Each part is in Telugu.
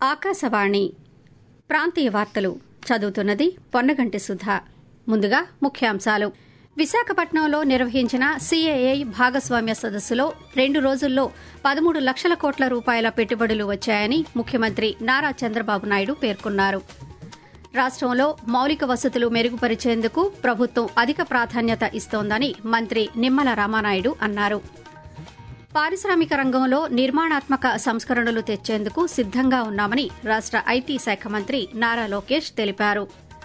ఆకాశవాణి ప్రాంతీయ వార్తలు చదువుతున్నది పొన్నగంటి సుధా ముందుగా ముఖ్యాంశాలు విశాఖపట్నంలో నిర్వహించిన సీఏఐ భాగస్వామ్య సదస్సులో రెండు రోజుల్లో పదమూడు లక్షల కోట్ల రూపాయల పెట్టుబడులు వచ్చాయని ముఖ్యమంత్రి నారా చంద్రబాబు నాయుడు పేర్కొన్నారు రాష్టంలో మౌలిక వసతులు మెరుగుపరిచేందుకు ప్రభుత్వం అధిక ప్రాధాన్యత ఇస్తోందని మంత్రి నిమ్మల రామానాయుడు అన్నారు పారిశ్రామిక రంగంలో నిర్మాణాత్మక సంస్కరణలు తెచ్చేందుకు సిద్దంగా ఉన్నామని రాష్ట ఐటీ శాఖ మంత్రి నారా లోకేష్ తెలిపారు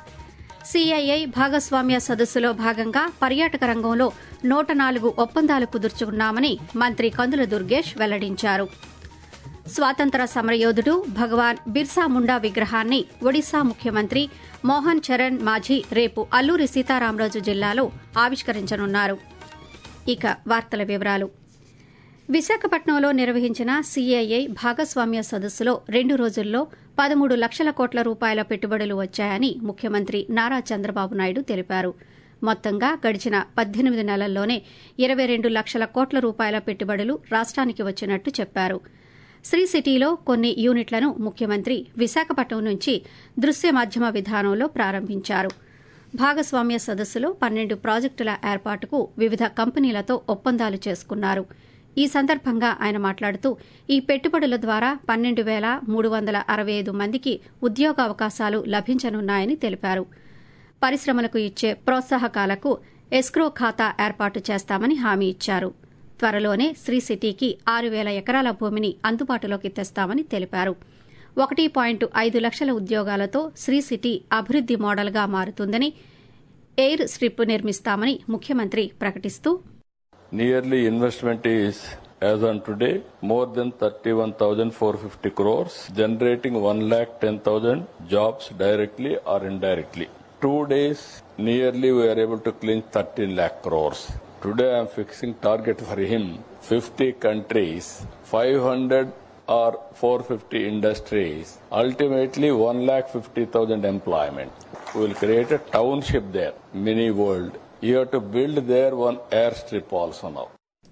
సీఐఐ భాగస్వామ్య సదస్సులో భాగంగా పర్యాటక రంగంలో నూట నాలుగు ఒప్పందాలు కుదుర్చుకున్నామని మంత్రి కందుల దుర్గేష్ వెల్లడించారు స్వాతంత్ర సమరయోధుడు భగవాన్ బిర్సా ముండా విగ్రహాన్ని ఒడిశా ముఖ్యమంత్రి మోహన్ చరణ్ మాఝీ రేపు అల్లూరి సీతారామరాజు జిల్లాలో ఆవిష్కరించనున్నారు ఇక వార్తల వివరాలు విశాఖపట్నంలో నిర్వహించిన సీఐఐ భాగస్వామ్య సదస్సులో రెండు రోజుల్లో పదమూడు లక్షల కోట్ల రూపాయల పెట్టుబడులు వచ్చాయని ముఖ్యమంత్రి నారా చంద్రబాబు నాయుడు తెలిపారు మొత్తంగా గడిచిన పద్దెనిమిది నెలల్లోనే ఇరవై రెండు లక్షల కోట్ల రూపాయల పెట్టుబడులు రాష్ట్రానికి వచ్చినట్టు చెప్పారు శ్రీ సిటీలో కొన్ని యూనిట్లను ముఖ్యమంత్రి విశాఖపట్నం నుంచి దృశ్య మాధ్యమ విధానంలో ప్రారంభించారు భాగస్వామ్య సదస్సులో పన్నెండు ప్రాజెక్టుల ఏర్పాటుకు వివిధ కంపెనీలతో ఒప్పందాలు చేసుకున్నారు ఈ సందర్భంగా ఆయన మాట్లాడుతూ ఈ పెట్టుబడుల ద్వారా పన్నెండు వేల మూడు వందల అరవై ఐదు మందికి ఉద్యోగావకాశాలు లభించనున్నాయని తెలిపారు పరిశ్రమలకు ఇచ్చే ప్రోత్సాహకాలకు ఎస్క్రో ఖాతా ఏర్పాటు చేస్తామని హామీ ఇచ్చారు త్వరలోనే శ్రీ సిటీకి ఆరు వేల ఎకరాల భూమిని అందుబాటులోకి తెస్తామని తెలిపారు ఒకటి పాయింట్ ఐదు లక్షల ఉద్యోగాలతో శ్రీ సిటీ అభివృద్ది మోడల్గా మారుతుందని ఎయిర్ స్ట్రిప్ నిర్మిస్తామని ముఖ్యమంత్రి ప్రకటిస్తూ Nearly investment is, as on today, more than 31,450 crores, generating 1,10,000 jobs directly or indirectly. Two days, nearly we are able to clinch 13 lakh crores. Today I am fixing target for him 50 countries, 500 or 450 industries, ultimately 1,50,000 employment. We will create a township there, mini world. You have to build there one airstrip also now.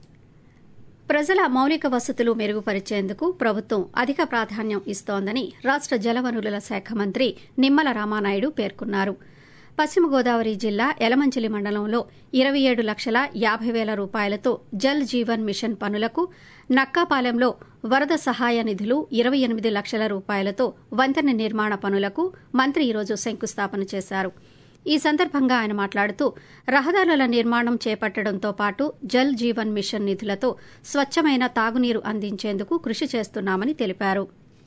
ప్రజల మౌలిక వసతులు మెరుగుపరిచేందుకు ప్రభుత్వం అధిక ప్రాధాన్యం ఇస్తోందని రాష్ట జలవనరుల శాఖ మంత్రి నిమ్మల రామానాయుడు పేర్కొన్నారు పశ్చిమ గోదావరి జిల్లా యలమంచిలి మండలంలో ఇరవై ఏడు లక్షల యాభై వేల రూపాయలతో జల్ జీవన్ మిషన్ పనులకు నక్కాపాలెంలో వరద సహాయ నిధులు ఇరవై ఎనిమిది లక్షల రూపాయలతో వంతెన నిర్మాణ పనులకు మంత్రి ఈరోజు శంకుస్థాపన చేశారు ఈ సందర్భంగా ఆయన మాట్లాడుతూ రహదారుల నిర్మాణం చేపట్టడంతో పాటు జల్ జీవన్ మిషన్ నిధులతో స్వచ్ఛమైన తాగునీరు అందించేందుకు కృషి చేస్తున్నామని తెలిపారు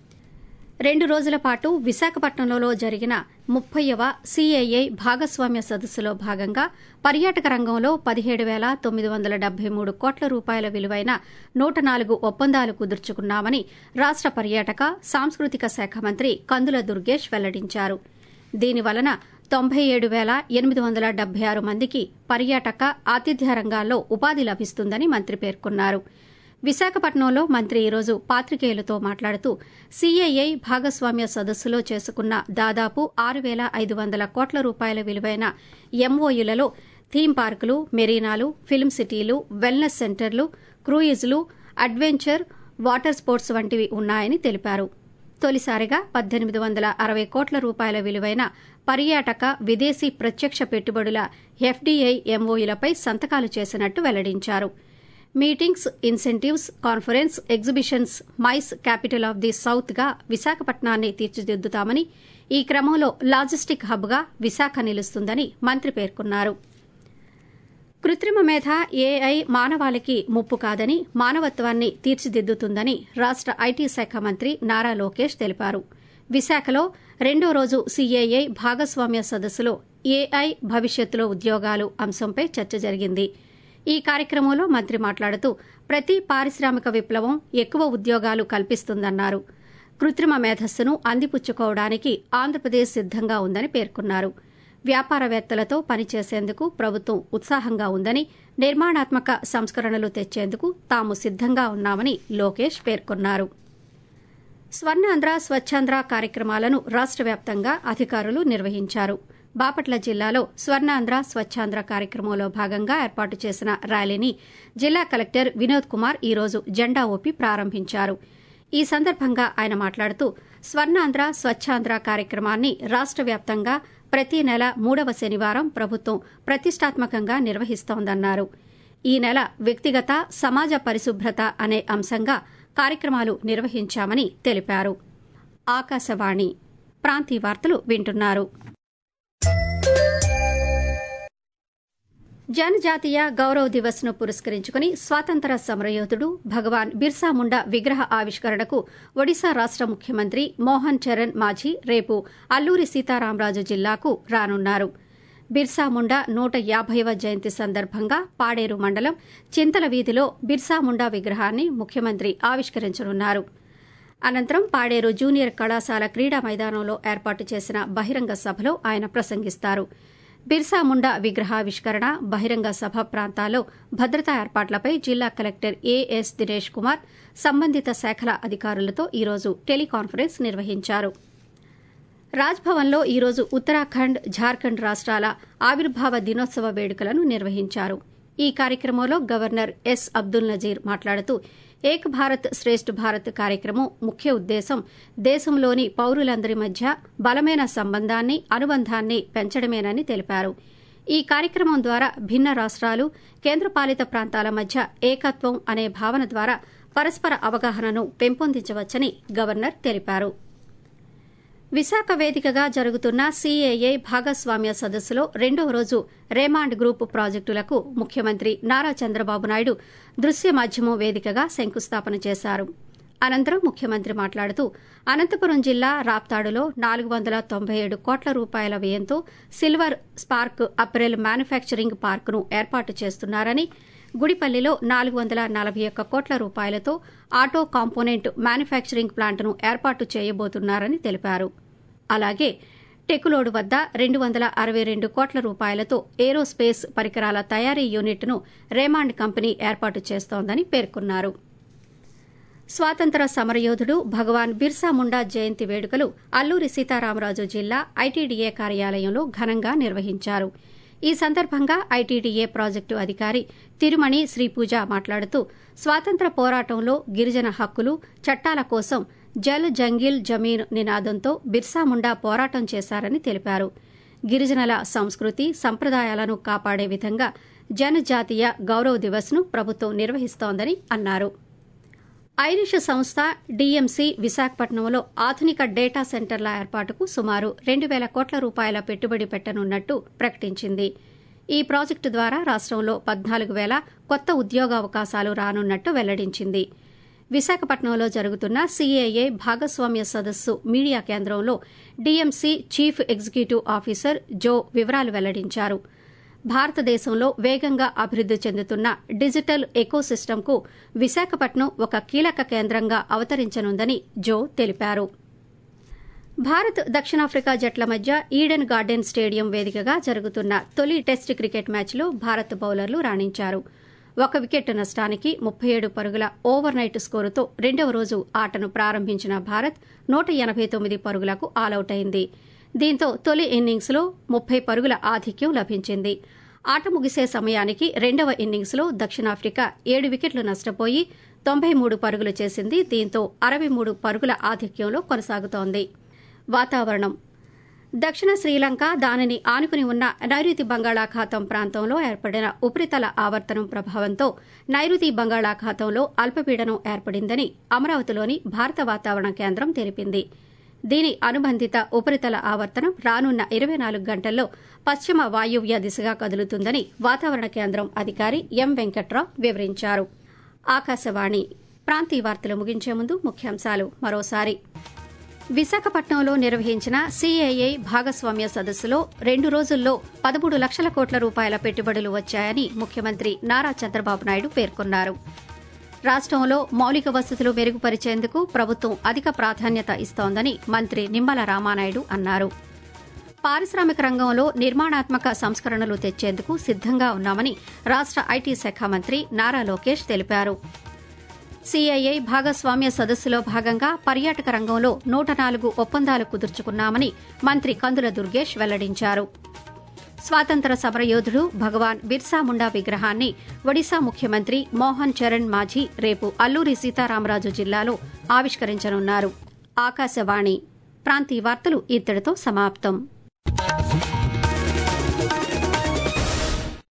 రెండు రోజుల పాటు విశాఖపట్నంలో జరిగిన ముప్పైవ సీఐఐ భాగస్వామ్య సదస్సులో భాగంగా పర్యాటక రంగంలో పదిహేడు వేల తొమ్మిది వందల డెబ్బై మూడు కోట్ల రూపాయల విలువైన నూట నాలుగు ఒప్పందాలు కుదుర్చుకున్నామని రాష్ట పర్యాటక సాంస్కృతిక శాఖ మంత్రి కందుల దుర్గేష్ వెల్లడించారు దీనివలన తొంభై ఏడు వేల ఎనిమిది వందల డెబ్బై ఆరు మందికి పర్యాటక ఆతిథ్య రంగాల్లో ఉపాధి లభిస్తుందని మంత్రి పేర్కొన్నారు విశాఖపట్నంలో మంత్రి ఈరోజు పాత్రికేయులతో మాట్లాడుతూ సీఐఐ భాగస్వామ్య సదస్సులో చేసుకున్న దాదాపు ఆరు వేల ఐదు వందల కోట్ల రూపాయల విలువైన ఎంఓయులలో థీమ్ పార్కులు మెరీనాలు ఫిల్మ్ సిటీలు వెల్నెస్ సెంటర్లు క్రూయిజ్లు అడ్వెంచర్ వాటర్ స్పోర్ట్స్ వంటివి ఉన్నాయని తెలిపారు తొలిసారిగా పద్దెనిమిది వందల అరవై కోట్ల రూపాయల విలువైన పర్యాటక విదేశీ ప్రత్యక్ష పెట్టుబడుల ఎఫ్డీఐ ఎంఓయులపై సంతకాలు చేసినట్టు వెల్లడించారు meetings incentives conferences exhibitions MICE capital of the south గా విశాఖపట్నాన్ని తీర్చిదిద్దుతామని ఈ క్రమంలో లాజిస్టిక్ హబ్గా విశాఖ నిలుస్తుందని మంత్రి పేర్కొన్నారు కృత్రిమ మేధ ఏఐ మానవాళికి ముప్పు కాదని మానవత్వాన్ని తీర్చిదిద్దుతుందని రాష్ట ఐటీ శాఖ మంత్రి నారా లోకేష్ తెలిపారు విశాఖలో రెండో రోజు సీఏఐ భాగస్వామ్య సదస్సులో ఏఐ భవిష్యత్తులో ఉద్యోగాలు అంశంపై చర్చ జరిగింది ఈ కార్యక్రమంలో మంత్రి మాట్లాడుతూ ప్రతి పారిశ్రామిక విప్లవం ఎక్కువ ఉద్యోగాలు కల్పిస్తుందన్నారు కృత్రిమ మేధస్సును అందిపుచ్చుకోవడానికి ఆంధ్రప్రదేశ్ సిద్దంగా ఉందని పేర్కొన్నారు వ్యాపారవేత్తలతో పనిచేసేందుకు ప్రభుత్వం ఉత్సాహంగా ఉందని నిర్మాణాత్మక సంస్కరణలు తెచ్చేందుకు తాము సిద్దంగా ఉన్నామని లోకేష్ పేర్కొన్నారు స్వర్ణాంధ్ర స్వచ్ఛాంధ్ర కార్యక్రమాలను రాష్ట వ్యాప్తంగా అధికారులు నిర్వహించారు బాపట్ల జిల్లాలో స్వర్ణాంధ్ర స్వచ్ఛాంధ్ర కార్యక్రమంలో భాగంగా ఏర్పాటు చేసిన ర్యాలీని జిల్లా కలెక్టర్ వినోద్ కుమార్ ఈరోజు జెండా ఊపి ప్రారంభించారు ఈ సందర్భంగా ఆయన మాట్లాడుతూ స్వర్ణాంధ్ర స్వచ్ఛాంధ్ర కార్యక్రమాన్ని రాష్ట వ్యాప్తంగా ప్రతి నెల మూడవ శనివారం ప్రభుత్వం ప్రతిష్టాత్మకంగా నిర్వహిస్తోందన్నారు ఈ నెల వ్యక్తిగత సమాజ పరిశుభ్రత అనే అంశంగా కార్యక్రమాలు నిర్వహించామని తెలిపారు ఆకాశవాణి ప్రాంతీయ వార్తలు వింటున్నారు జనజాతీయ గౌరవ్ దివస్ ను పురస్కరించుకుని స్వాతంత్ర సమరయోధుడు భగవాన్ బిర్సా ముండా విగ్రహ ఆవిష్కరణకు ఒడిశా రాష్ట ముఖ్యమంత్రి మోహన్ చరణ్ మాఝీ రేపు అల్లూరి సీతారామరాజు జిల్లాకు రానున్నారు బిర్సా ముండా నూట యాభైవ జయంతి సందర్భంగా పాడేరు మండలం చింతల వీధిలో బిర్సా ముండా విగ్రహాన్ని ముఖ్యమంత్రి ఆవిష్కరించనున్నారు అనంతరం పాడేరు జూనియర్ కళాశాల క్రీడా మైదానంలో ఏర్పాటు చేసిన బహిరంగ సభలో ఆయన ప్రసంగిస్తారు బిర్సా ముండా విగ్రహావిష్కరణ బహిరంగ సభ ప్రాంతాల్లో భద్రతా ఏర్పాట్లపై జిల్లా కలెక్టర్ ఏఎస్ దినేష్ కుమార్ సంబంధిత శాఖల అధికారులతో ఈరోజు టెలికాన్ఫరెన్స్ నిర్వహించారు రాజ్భవన్లో ఈరోజు ఉత్తరాఖండ్ ఝార్ఖండ్ రాష్ట్రాల ఆవిర్భావ దినోత్సవ వేడుకలను నిర్వహించారు ఈ కార్యక్రమంలో గవర్నర్ ఎస్ అబ్దుల్ నజీర్ మాట్లాడుతూ ఏక్ భారత్ శ్రేష్ఠ భారత్ కార్యక్రమం ముఖ్య ఉద్దేశం దేశంలోని పౌరులందరి మధ్య బలమైన సంబంధాన్ని అనుబంధాన్ని పెంచడమేనని తెలిపారు ఈ కార్యక్రమం ద్వారా భిన్న రాష్ట్రాలు కేంద్రపాలిత ప్రాంతాల మధ్య ఏకత్వం అనే భావన ద్వారా పరస్పర అవగాహనను పెంపొందించవచ్చని గవర్నర్ తెలిపారు విశాఖ వేదికగా జరుగుతున్న సీఏఏ భాగస్వామ్య సదస్సులో రెండవ రోజు రేమాండ్ గ్రూప్ ప్రాజెక్టులకు ముఖ్యమంత్రి నారా చంద్రబాబు నాయుడు దృశ్య మాధ్యమం వేదికగా శంకుస్థాపన చేశారు అనంతరం ముఖ్యమంత్రి మాట్లాడుతూ అనంతపురం జిల్లా రాప్తాడులో నాలుగు వందల తొంభై ఏడు కోట్ల రూపాయల వ్యయంతో సిల్వర్ స్పార్క్ అప్రెల్ మ్యానుఫ్యాక్చరింగ్ పార్కును ఏర్పాటు చేస్తున్నారని గుడిపల్లిలో నాలుగు వందల నలభై ఒక్క కోట్ల రూపాయలతో ఆటో కాంపోనెంట్ మ్యానుఫ్యాక్చరింగ్ ప్లాంట్ను ఏర్పాటు చేయబోతున్నారని తెలిపారు అలాగే టెకులోడు వద్ద రెండు వందల అరవై రెండు కోట్ల రూపాయలతో ఏరోస్పేస్ పరికరాల తయారీ యూనిట్ను రేమాండ్ కంపెనీ ఏర్పాటు చేస్తోందని పేర్కొన్నారు స్వాతంత్ర సమరయోధుడు భగవాన్ బిర్సా ముండా జయంతి వేడుకలు అల్లూరి సీతారామరాజు జిల్లా ఐటీడీఏ కార్యాలయంలో ఘనంగా నిర్వహించారు ఈ సందర్భంగా ఐటీడీఏ ప్రాజెక్టు అధికారి తిరుమణి శ్రీపూజ మాట్లాడుతూ స్వాతంత్ర పోరాటంలో గిరిజన హక్కులు చట్టాల కోసం జల్ జంగిల్ జమీన్ నినాదంతో బిర్సా ముండా పోరాటం చేశారని తెలిపారు గిరిజనుల సంస్కృతి సంప్రదాయాలను కాపాడే విధంగా జనజాతీయ గౌరవ్ దివస్ ను ప్రభుత్వం నిర్వహిస్తోందని అన్నారు ఐరిష్ సంస్థ డీఎంసీ విశాఖపట్నంలో ఆధునిక డేటా సెంటర్ల ఏర్పాటుకు సుమారు రెండు వేల కోట్ల రూపాయల పెట్టుబడి పెట్టనున్నట్టు ప్రకటించింది ఈ ప్రాజెక్టు ద్వారా రాష్టంలో పద్నాలుగు వేల కొత్త ఉద్యోగావకాశాలు రానున్నట్టు వెల్లడించింది విశాఖపట్నంలో జరుగుతున్న సీఏఏ భాగస్వామ్య సదస్సు మీడియా కేంద్రంలో డీఎంసీ చీఫ్ ఎగ్జిక్యూటివ్ ఆఫీసర్ జో వివరాలు వెల్లడించారు భారతదేశంలో వేగంగా అభివృద్ది చెందుతున్న డిజిటల్ ఎకోసిస్టమ్కు విశాఖపట్నం ఒక కీలక కేంద్రంగా అవతరించనుందని జో తెలిపారు భారత్ దక్షిణాఫ్రికా జట్ల మధ్య ఈడెన్ గార్డెన్ స్టేడియం వేదికగా జరుగుతున్న తొలి టెస్ట్ క్రికెట్ మ్యాచ్లో భారత్ బౌలర్లు రాణించారు ఒక వికెట్ నష్టానికి ముప్పై ఏడు పరుగుల ఓవర్ నైట్ స్కోరుతో రెండవ రోజు ఆటను ప్రారంభించిన భారత్ నూట ఎనబై తొమ్మిది పరుగులకు ఆలౌట్ అయింది దీంతో తొలి ఇన్నింగ్స్లో ముప్పై పరుగుల ఆధిక్యం లభించింది ఆట ముగిసే సమయానికి రెండవ ఇన్నింగ్స్లో దక్షిణాఫ్రికా ఏడు వికెట్లు నష్టపోయి తొంభై మూడు పరుగులు చేసింది దీంతో అరవై మూడు పరుగుల ఆధిక్యంలో కొనసాగుతోంది వాతావరణం దక్షిణ శ్రీలంక దానిని ఆనుకుని ఉన్న నైరుతి బంగాళాఖాతం ప్రాంతంలో ఏర్పడిన ఉపరితల ఆవర్తనం ప్రభావంతో నైరుతి బంగాళాఖాతంలో అల్పపీడనం ఏర్పడిందని అమరావతిలోని భారత వాతావరణ కేంద్రం తెలిపింది దీని అనుబంధిత ఉపరితల ఆవర్తనం రానున్న ఇరవై నాలుగు గంటల్లో పశ్చిమ వాయువ్య దిశగా కదులుతుందని వాతావరణ కేంద్రం అధికారి ఎం వెంకట్రావు వివరించారు ఆకాశవాణి ప్రాంతీయ వార్తలు ముగించే ముందు ముఖ్యాంశాలు మరోసారి విశాఖపట్నంలో నిర్వహించిన సీఏఏ భాగస్వామ్య సదస్సులో రెండు రోజుల్లో పదమూడు లక్షల కోట్ల రూపాయల పెట్టుబడులు వచ్చాయని ముఖ్యమంత్రి నారా చంద్రబాబు నాయుడు పేర్కొన్నారు రాష్టంలో మౌలిక వసతులు మెరుగుపరిచేందుకు ప్రభుత్వం అధిక ప్రాధాన్యత ఇస్తోందని మంత్రి నిమ్మల రామానాయుడు అన్నారు పారిశ్రామిక రంగంలో నిర్మాణాత్మక సంస్కరణలు తెచ్చేందుకు సిద్దంగా ఉన్నామని రాష్ట ఐటీ శాఖ మంత్రి నారా లోకేష్ తెలిపారు సీఐఐ భాగస్వామ్య సదస్సులో భాగంగా పర్యాటక రంగంలో నూట నాలుగు ఒప్పందాలు కుదుర్చుకున్నామని మంత్రి కందుల దుర్గేష్ వెల్లడించారు స్వాతంత్ర సమరయోధుడు భగవాన్ బిర్సా ముండా విగ్రహాన్ని ఒడిశా ముఖ్యమంత్రి మోహన్ చరణ్ మాఝీ రేపు అల్లూరి సీతారామరాజు జిల్లాలో ఆవిష్కరించనున్నారు ఆకాశవాణి ప్రాంతీయ వార్తలు ఇత్తడితో సమాప్తం